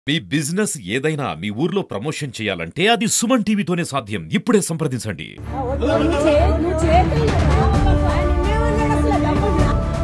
మీ business ఏదైనా మీ ఊర్లో promotion చేయాలంటే అది సుమన్ టీవీతోనే సాధ్యం ఇప్పుడే సంప్రదించండి నువ్వు చే నువ్వు చేయట్లేదు నిన్నేమన్నాడు అసలు డబ్బులు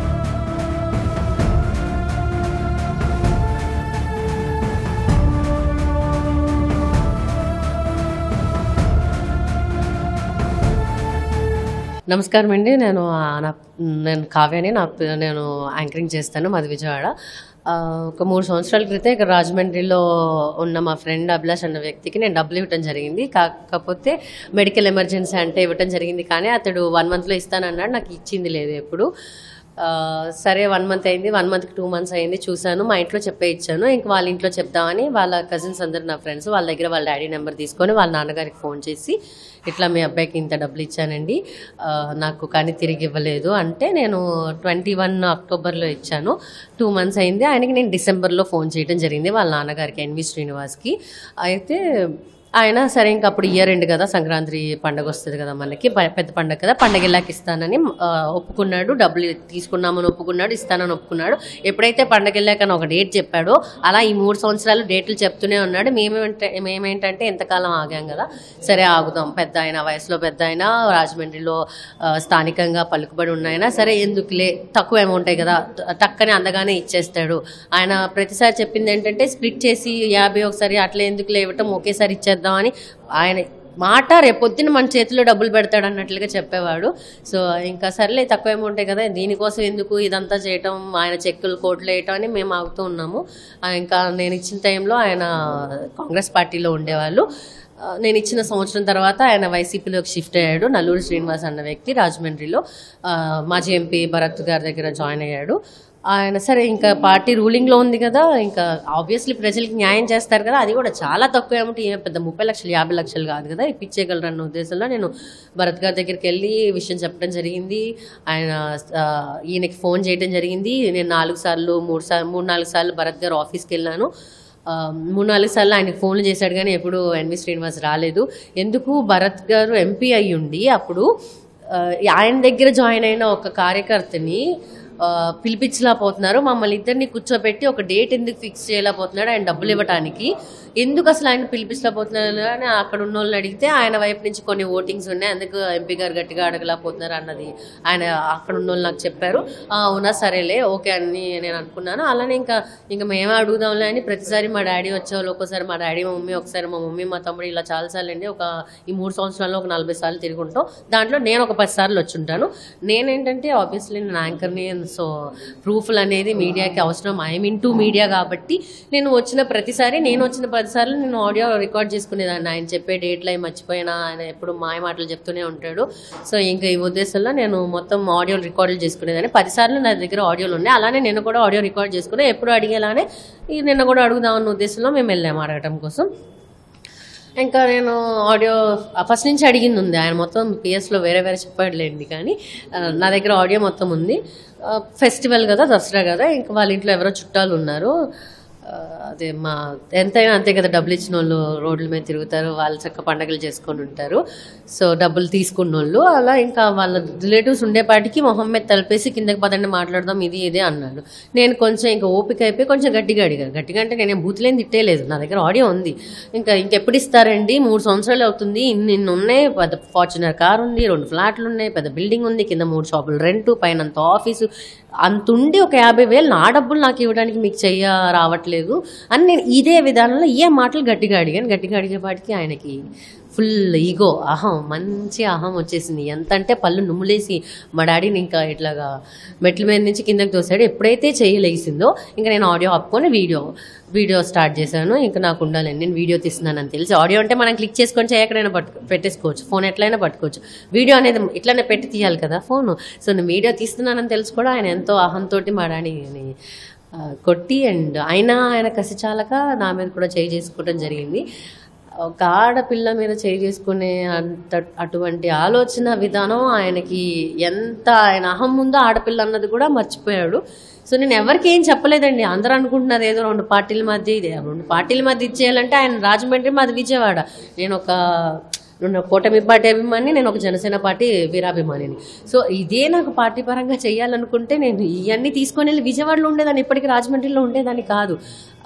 నమస్కారం అండి నేను ఆ, నా నేను కావ్యని నా పే- నేను యాంకరింగ్ చేస్తాను మాది విజయవాడ ఆ, ఒక మూడు సంవత్సరాల క్రితం ఇక్కడ రాజమండ్రిలో ఉన్న మా ఫ్రెండ్ అభిలాష్ అన్న వ్యక్తికి నేను డబ్బులు ఇవ్వటం జరిగింది కాకపోతే మెడికల్ ఎమర్జెన్సీ అంటే ఇవ్వటం జరిగింది కానీ అతడు వన్ మంత్లో ఇస్తానన్నాడు నాకు ఇచ్చింది లేదు ఎప్పుడు ఆ, సరే వన్ మంత్ అయింది వన్ మంత్కి టూ మంత్స్ అయింది చూశాను మా ఇంట్లో చెప్పే ఇచ్చాను ఇంక వాళ్ళ ఇంట్లో చెప్దామని వాళ్ళ కజిన్స్ అందరు నా ఫ్రెండ్స్ వాళ్ళ దగ్గర వాళ్ళ డాడీ నెంబర్ తీసుకొని వాళ్ళ నాన్నగారికి ఫోన్ చేసి ఇట్లా మీ అబ్బాయికి ఇంత డబ్బులు ఇచ్చానండి ఆ, నాకు కానీ తిరిగి ఇవ్వలేదు అంటే నేను ట్వంటీ వన్ అక్టోబర్లో ఇచ్చాను టూ మంత్స్ అయింది ఆయనకి నేను డిసెంబర్లో ఫోన్ చేయడం జరిగింది వాళ్ళ నాన్నగారికి ఎన్వి శ్రీనివాస్కి అయితే ఆయన సరే ఇంక అప్పుడు ఇయర్ ఎండ్ కదా సంక్రాంతి పండగ వస్తుంది కదా మనకి ప- పెద్ద పండగ కదా పండగ వెళ్ళాక ఇస్తానని ఆ, ఒప్పుకున్నాడు డబ్బులు తీసుకున్నామని ఒప్పుకున్నాడు ఇస్తానని ఒప్పుకున్నాడు ఎప్పుడైతే పండగ వెళ్ళాక అని ఒక డేట్ చెప్పాడో అలా ఈ మూడు సంవత్సరాలు డేట్లు చెప్తూనే ఉన్నాడు మేమేంటే మేమేంటంటే ఎంతకాలం ఆగాం కదా సరే ఆగుదాం పెద్ద ఆయన వయసులో పెద్ద ఆయన రాజమండ్రిలో ఆ, స్థానికంగా పలుకుబడి ఉన్నాయన సరే ఎందుకులే తక్కువ అమౌంటే కదా త- టక్కని అందగానే ఇచ్చేస్తాడు ఆయన ప్రతిసారి చెప్పింది ఏంటంటే స్ప్లిట్ చేసి యాభై ఒకసారి అట్లా ఎందుకులే ఇవ్వటం ఒకేసారి ఇచ్చేద్దామని ఆయన మాట రేపొద్దున మన చేతిలో డబ్బులు పెడతాడు అన్నట్లుగా చెప్పేవాడు సో ఇంకా సర్లే తక్కువ అమౌంటే కదా దీనికోసం ఎందుకు ఇదంతా చేయటం ఆయన చెక్కులు కోట్లు వేయటం అని మేము ఆగుతూ ఉన్నాము ఆ, ఇంకా నేను ఇచ్చిన టైంలో ఆయన కాంగ్రెస్ పార్టీలో ఉండేవాళ్ళు ఆ, నేను ఇచ్చిన సంవత్సరం తర్వాత ఆయన వైసీపీలోకి షిఫ్ట్ అయ్యాడు నల్లూరు శ్రీనివాస్ అన్న వ్యక్తి రాజమండ్రిలో ఆ, మాజీ ఎంపీ భరత్ గారి దగ్గర జాయిన్ అయ్యాడు ఆయన సరే ఇంకా పార్టీ రూలింగ్లో ఉంది కదా ఇంకా ఆబ్వియస్లీ ప్రజలకి న్యాయం చేస్తారు కదా అది కూడా చాలా తక్కువ ఏమిటి ఏం పెద్ద ముప్పై లక్షలు యాభై లక్షలు కాదు కదా ఇప్పించేయగలరు అన్న ఉద్దేశంలో నేను భరత్ గారి దగ్గరికి వెళ్ళి విషయం చెప్పడం జరిగింది ఆయన ఆ, ఈయనకి ఫోన్ చేయడం జరిగింది నేను నాలుగు సార్లు మూడు సార్లు మూడు నాలుగు సార్లు భరత్ గారు ఆఫీస్కి వెళ్ళాను ఆ, మూడు నాలుగు సార్లు ఆయనకి ఫోన్లు చేశాడు కానీ ఎప్పుడు ఎన్వి శ్రీనివాస్ రాలేదు ఎందుకు భరత్ గారు ఎంపీ అయ్యి ఉండి అప్పుడు ఆ, ఆయన దగ్గర జాయిన్ అయిన ఒక కార్యకర్తని ఆ, పిలిపించలేకపోతున్నారు మమ్మల్ని ఇద్దరిని కూర్చోబెట్టి ఒక డేట్ ఎందుకు ఫిక్స్ చేయలేకపోతున్నాడు ఆయన డబ్బులు ఇవ్వడానికి ఎందుకు అసలు ఆయన పిలిపించలేకపోతున్నారు అని అక్కడ ఉన్న వాళ్ళని అడిగితే ఆయన వైపు నుంచి కొన్ని ఓటింగ్స్ ఉన్నాయి అందుకు ఎంపీ గారు గట్టిగా అడగలేకపోతున్నారు అన్నది ఆయన అక్కడ ఉన్న వాళ్ళు నాకు చెప్పారు "ఆ, అవునా సరేలే ఓకే అని నేను అనుకున్నాను అలానే ఇంకా ఇంకా మేమే అడుగుదాంలే అని ప్రతిసారి మా డాడీ వచ్చేవాళ్ళు ఒక్కోసారి మా డాడీ మా మమ్మీ ఒకసారి మా మమ్మీ మా తమ్ముడు ఇలా చాలాసార్లు అండి ఒక ఈ మూడు సంవత్సరాల్లో ఒక నలభై సార్లు తిరుగుంటాం దాంట్లో నేను ఒక పది సార్లు వచ్చి ఉంటాను నేనేంటంటే ఆబ్వియస్లీ నేను యాంకర్ని సో ప్రూఫ్లు అనేది మీడియాకి అవసరం ఐఎమ్ ఇన్ టు మీడియా కాబట్టి నేను వచ్చిన ప్రతిసారి నేను వచ్చిన పదిసార్లు నేను ఆడియో రికార్డ్ చేసుకునేదాన్ని ఆయన చెప్పే డేట్లు అవి మర్చిపోయినా ఆయన ఎప్పుడు మాయ మాటలు చెప్తూనే ఉంటాడు సో ఇంకా ఈ ఉద్దేశంలో నేను మొత్తం ఆడియో రికార్డులు చేసుకునేదాన్ని పదిసార్లు నా దగ్గర ఆడియోలు ఉన్నాయి అలానే నేను కూడా ఆడియో రికార్డ్ చేసుకుని ఎప్పుడు అడిగేలానే ఈ నిన్న కూడా అడుగుదామన్న ఉద్దేశంలో మేము వెళ్ళాము అడగటం కోసం ఇంకా నేను ఆడియో ఫస్ట్ నుంచి అడిగింది ఉంది ఆయన మొత్తం పిఎస్లో వేరే వేరే చెప్పాడులేండి కానీ ఆ, నా దగ్గర ఆడియో మొత్తం ఉంది ఆ, ఫెస్టివల్ కదా దసరా కదా ఇంకా వాళ్ళ ఇంట్లో ఎవరో చుట్టాలు ఉన్నారు ఆ, అదే మా ఎంతైనా అంతే కదా డబ్బులు ఇచ్చిన వాళ్ళు రోడ్ల మీద తిరుగుతారు వాళ్ళు చక్క పండగలు చేసుకొని ఉంటారు సో డబ్బులు తీసుకున్న వాళ్ళు అలా ఇంకా వాళ్ళ రిలేటివ్స్ ఉండేపాటికి మొహం మీద తలిపేసి కిందకి పదండి మాట్లాడదాం ఇది ఇదే అన్నాడు నేను కొంచెం ఇంకా ఓపిక అయిపోయి కొంచెం గట్టిగా అడిగాను గట్టిగా అంటే నేను బూతులేని తిట్టేలేదు నా దగ్గర ఆడియో ఉంది ఇంకా ఇంకెప్పుడు ఇస్తారండి మూడు సంవత్సరాలు అవుతుంది ఇన్ని ఇన్ని ఉన్నాయి పెద్ద ఫార్చునర్ కార్ ఉంది రెండు ఫ్లాట్లు ఉన్నాయి పెద్ద బిల్డింగ్ ఉంది కింద మూడు షాపులు రెంట్ పైన అంత ఆఫీసు అంతుండి ఒక యాభై వేలు నా డబ్బులు నాకు ఇవ్వడానికి మీకు చెయ్య రావట్లేదు అని నేను ఇదే విధానంలో ఏ మాటలు గట్టిగా అడిగాను గట్టిగా అడిగేపాటికి ఆయనకి ఫుల్ ఈగో అహం మంచి అహం వచ్చేసింది ఎంత అంటే పళ్ళు నుమ్ములేసి మా డాడీని ఇంకా ఇట్లాగా మెట్ల మీద నుంచి కిందకి తోసాడు ఎప్పుడైతే చేయలేసిందో ఇంకా నేను ఆడియో ఆపుకొని వీడియో వీడియో స్టార్ట్ చేశాను ఇంకా నాకు ఉండాలండి నేను వీడియో తీస్తున్నానని తెలిసి ఆడియో అంటే మనం క్లిక్ చేసుకొని చేయి ఎక్కడైనా పట్టు పెట్టేసుకోవచ్చు ఫోన్ ఎట్లయినా పట్టుకోవచ్చు వీడియో అనేది ఇట్లానే పెట్టి తీయాలి కదా ఫోన్ సో నేను వీడియో తీస్తున్నానని తెలిసి కూడా ఆయన ఎంతో అహంతో మా డాడీని ఆ, కొట్టి అండ్ అయినా ఆయన కసి చాలక నా మీద కూడా చేయి చేసుకోవడం జరిగింది ఒక ఆడపిల్ల మీద చేయి చేసుకునే అంత అటువంటి ఆలోచన విధానం ఆయనకి ఎంత ఆయన అహం ముందో ఆడపిల్ల అన్నది కూడా మర్చిపోయాడు సో నేను ఎవరికి ఏం చెప్పలేదండి అందరూ అనుకుంటున్నారు ఏదో రెండు పార్టీల మధ్య ఇదే రెండు పార్టీల మధ్య ఇచ్చేయాలంటే ఆయన రాజమండ్రి మాది విజయవాడ నేను ఒక నేను ఒక కూటమి పార్టీ అభిమాని నేను ఒక జనసేన పార్టీ వీరాభిమానిని సో ఇదే నాకు పార్టీ పరంగా చేయాలనుకుంటే నేను ఇవన్నీ తీసుకొని వెళ్ళి విజయవాడలో ఉండేదాన్ని ఇప్పటికీ రాజమండ్రిలో ఉండేదాన్ని కాదు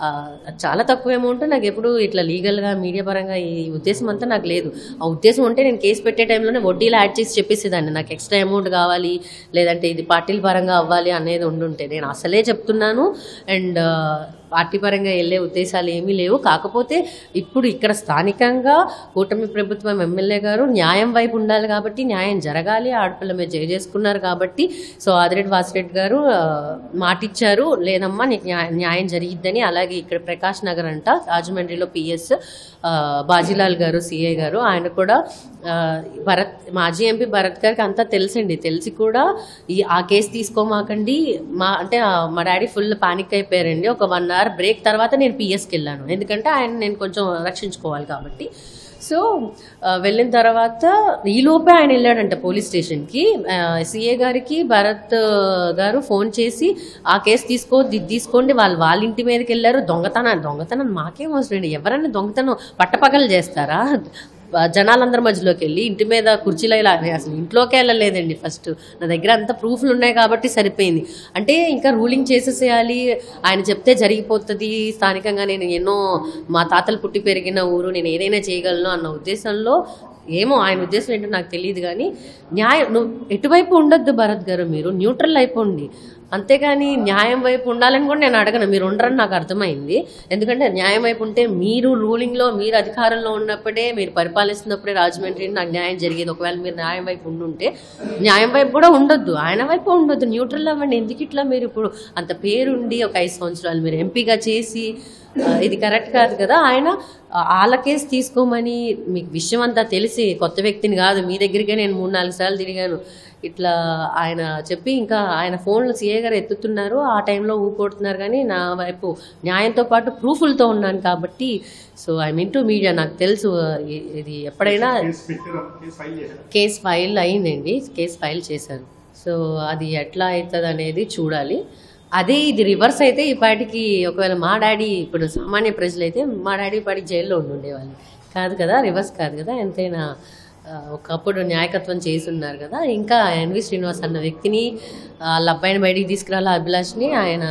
ఆ, చాలా తక్కువ అమౌంట్ నాకు ఎప్పుడు ఇట్లా లీగల్గా మీడియా పరంగా ఈ ఉద్దేశం అంతా నాకు లేదు ఆ ఉద్దేశం ఉంటే నేను కేసు పెట్టే టైంలోనే వడ్డీలు యాడ్ చేసి చెప్పేసేదాన్ని నాకు ఎక్స్ట్రా అమౌంట్ కావాలి లేదంటే ఇది పార్టీల పరంగా అవ్వాలి అనేది ఉండుంటే నేను అసలే చెప్తున్నాను అండ్ పార్టీ పరంగా వెళ్ళే ఉద్దేశాలు ఏమీ లేవు కాకపోతే ఇప్పుడు ఇక్కడ స్థానికంగా కూటమి ప్రభుత్వం ఎమ్మెల్యే గారు న్యాయం వైపు ఉండాలి కాబట్టి న్యాయం జరగాలి ఆడపిల్ల మీద జయ చేసుకున్నారు కాబట్టి సో ఆదిరెడ్డి వాసిరెడ్డి గారు ఆ, మాటిచ్చారు లేదమ్మా నీకు న్యాయం న్యాయం జరిగిద్దని అలాగే ఇక్కడ ప్రకాష్ నగర్ అంట రాజమండ్రిలో పిఎస్ బాజీలాల్ గారు సిఐ గారు ఆయన కూడా ఆ, భరత్ మాజీ ఎంపీ భరత్ గారికి అంతా తెలుసండి తెలిసి కూడా ఈ ఆ కేసు తీసుకోమాకండి మా అంటే ఆ, మా డాడీ ఫుల్ పానిక్ అయిపోయారండి ఒక వన్ అవర్ బ్రేక్ తర్వాత నేను పిఎస్కి వెళ్ళాను ఎందుకంటే ఆయన నేను కొంచెం రక్షించుకోవాలి కాబట్టి సో ఆ, వెళ్ళిన తర్వాత ఈలోపే ఆయన వెళ్ళాడంట పోలీస్ స్టేషన్కి సిఏ గారికి భరత్ గారు ఫోన్ చేసి ఆ కేసు తీసుకో ఇది తీసుకోండి వాళ్ళు వాళ్ళ ఇంటి మీదకి వెళ్ళారు దొంగతనం దొంగతనం మాకేం అవసరం అండి ఎవరన్నా దొంగతనం పట్టపగలు చేస్తారా ఆ, జనాలందరి మధ్యలోకి వెళ్ళి ఇంటి మీద కుర్చీలో ఇలా అసలు ఇంట్లోకే వెళ్ళలేదండి ఫస్ట్ నా దగ్గర అంత ప్రూఫ్లు ఉన్నాయి కాబట్టి సరిపోయింది అంటే ఇంకా రూలింగ్ చేసేసేయాలి ఆయన చెప్తే జరిగిపోతుంది స్థానికంగా నేను ఎన్నో మా తాతలు పుట్టి పెరిగిన ఊరు నేను ఏదైనా చేయగలను అన్న ఉద్దేశంలో ఏమో ఆయన ఉద్దేశం ఏంటో నాకు తెలియదు కానీ న్యాయం నువ్వు ఎటువైపు ఉండొద్దు భరత్ గారు మీరు న్యూట్రల్ అయిపోండి అంతేగాని న్యాయం వైపు ఉండాలని కూడా నేను అడగను మీరు ఉండరని నాకు అర్థమైంది ఎందుకంటే న్యాయం వైపు ఉంటే మీరు రూలింగ్లో మీరు అధికారంలో ఉన్నప్పుడే మీరు పరిపాలిస్తున్నప్పుడే రాజమండ్రి నాకు న్యాయం జరిగేది ఒకవేళ మీరు న్యాయం వైపు ఉండుంటే న్యాయం వైపు కూడా ఉండొద్దు ఆయన వైపు ఉండొద్దు న్యూట్రల్ అవ్వండి ఎందుకు ఇట్లా మీరు ఇప్పుడు అంత పేరుండి ఒక ఐదు సంవత్సరాలు మీరు ఎంపీగా చేసి ఆ, ఇది కరెక్ట్ కాదు కదా ఆయన ఆ, వాళ్ళ కేసు తీసుకోమని మీకు విషయం అంతా తెలిసి కొత్త వ్యక్తిని కాదు మీ దగ్గరికే నేను మూడు నాలుగు సార్లు తిరిగాను ఇట్లా ఆయన చెప్పి ఇంకా ఆయన ఫోన్లు సీఏ గారు ఎత్తుతున్నారు ఆ టైంలో ఊకొడుతున్నారు కానీ నా వైపు న్యాయంతో పాటు ప్రూఫ్లతో ఉన్నాను కాబట్టి so I mean to media నాకు తెలుసు ఇ- ఇది ఎప్పుడైనా కేసు పెట్టారు కేసు ఫైల్ చేశారు కేసు ఫైల్ అయిందండి కేసు ఫైల్ చేశారు సో అది ఎట్లా అవుతుంది అనేది చూడాలి అదే ఇది రివర్స్ అయితే ఈ పాటికి ఒకవేళ మా డాడీ ఇప్పుడు సామాన్య ప్రజలైతే మా డాడీ ఈ పాటికి జైల్లో ఉండి ఉండేవాళ్ళు కాదు కదా రివర్స్ కాదు కదా ఎంతైనా ఆ, ఒకప్పుడు న్యాయకత్వం చేసి ఉన్నారు కదా ఇంకా ఎన్వి శ్రీనివాస్ అన్న వ్యక్తిని ఆ, వాళ్ళ అబ్బాయిని బయటికి తీసుకురాలి అభిలాష్ని ఆయన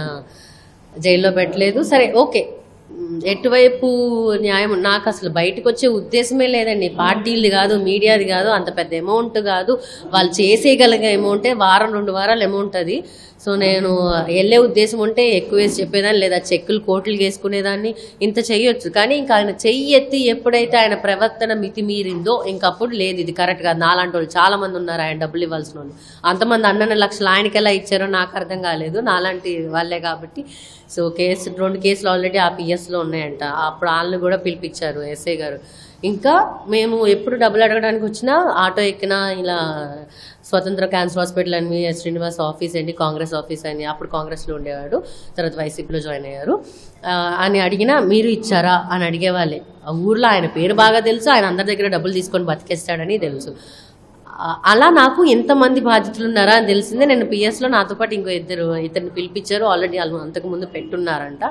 జైల్లో పెట్టలేదు సరే ఓకే మ్, ఎటువైపు న్యాయం నాకు అసలు బయటకు వచ్చే ఉద్దేశమే లేదండి పార్టీలది కాదు మీడియాది కాదు అంత పెద్ద అమౌంట్ కాదు వాళ్ళు చేసేయగలిగే అమౌంటే వారం రెండు వారాలు అమౌంట్ అది సో నేను వెళ్ళే ఉద్దేశం ఉంటే ఎక్కువ వేసి చెప్పేదాన్ని లేదా చెక్కులు కోట్లు వేసుకునేదాన్ని ఇంత చెయ్యొచ్చు కానీ ఇంకా ఆయన చెయ్యి ఎత్తి ఎప్పుడైతే ఆయన ప్రవర్తన మితిమీరిందో ఇంకప్పుడు లేదు ఇది కరెక్ట్ కాదు నాలాంటి వాళ్ళు చాలా మంది ఉన్నారు ఆయన డబ్బులు ఇవ్వాల్సిన వాళ్ళు అంతమంది అన్నన్న లక్షలు ఆయనకి ఎలా ఇచ్చారో నాకు అర్థం కాలేదు నాలాంటి వాళ్ళే కాబట్టి సో కేసు రెండు కేసులు ఆల్రెడీ ఆ పిఎస్లో ఉన్నాయంట అప్పుడు వాళ్ళని కూడా పిలిపించారు ఎస్ఐ గారు ఇంకా మేము ఎప్పుడు డబ్బులు అడగడానికి వచ్చినా ఆటో ఎక్కినా ఇలా స్వతంత్ర క్యాన్సర్ హాస్పిటల్ అని ఎస్ శ్రీనివాస్ ఆఫీస్ అండి కాంగ్రెస్ ఆఫీస్ అని అప్పుడు కాంగ్రెస్లో ఉండేవాడు తర్వాత వైసీపీలో జాయిన్ అయ్యారు ఆ, అని అడిగినా మీరు ఇచ్చారా అని అడిగేవాళ్ళే ఆ ఊర్లో ఆయన పేరు బాగా తెలుసు ఆయన అందరి దగ్గర డబ్బులు తీసుకొని బతికేస్తాడని తెలుసు ఆ, అలా నాకు ఎంతమంది బాధితులు ఉన్నారా అని తెలిసిందే నేను పిఎస్లో నాతో పాటు ఇంకో ఇద్దరు ఇద్దరిని పిలిపించారు ఆల్రెడీ వాళ్ళు అంతకుముందు పెట్టున్నారంట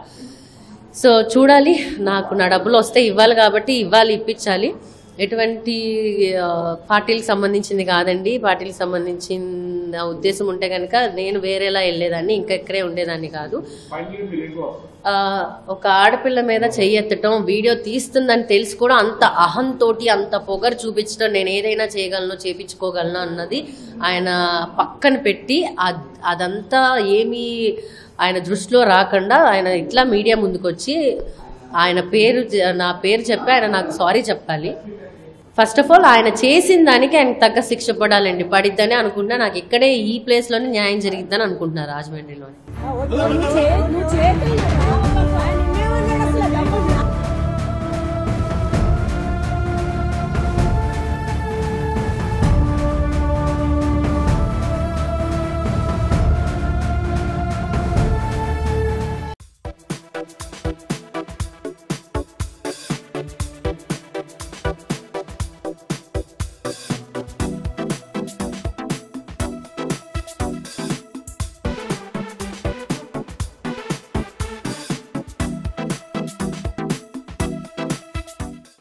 సో చూడాలి నాకు నా డబ్బులు వస్తే ఇవ్వాలి కాబట్టి ఇవ్వాలి ఇప్పించాలి ఎటువంటి ఆ, పార్టీలకు సంబంధించింది కాదండి పార్టీలకు సంబంధించిన ఉద్దేశం ఉంటే కనుక నేను వేరేలా వెళ్ళేదాన్ని ఇంకా ఇక్కడే ఉండేదాన్ని కాదు ఫైనల్ మీరు ఏంటో ఆ, ఒక ఆడపిల్ల మీద చెయ్యెత్తటం వీడియో తీస్తుందని తెలిసి కూడా అంత అహంతోటి అంత పొగరు చూపించడం నేను ఏదైనా చేయగలను చేపించుకోగలను అన్నది ఆయన పక్కన పెట్టి అద్- అదంతా ఏమీ ఆయన దృష్టిలో రాకుండా ఆయన ఇట్లా మీడియా ముందుకు వచ్చి ఆయన పేరు చె- నా పేరు చెప్పి ఆయన నాకు సారీ చెప్పాలి ఫస్ట్ ఆఫ్ ఆల్ ఆయన చేసిన దానికి ఆయనకు తగ్గ శిక్ష పడాలండి పడిద్దని అనుకుంటున్నా నాకు ఇక్కడే ఈ ప్లేస్లోనే న్యాయం జరిగిద్దని అనుకుంటున్నా రాజమండ్రిలోనే నువ్వు చే నువ్వు చేయగలవు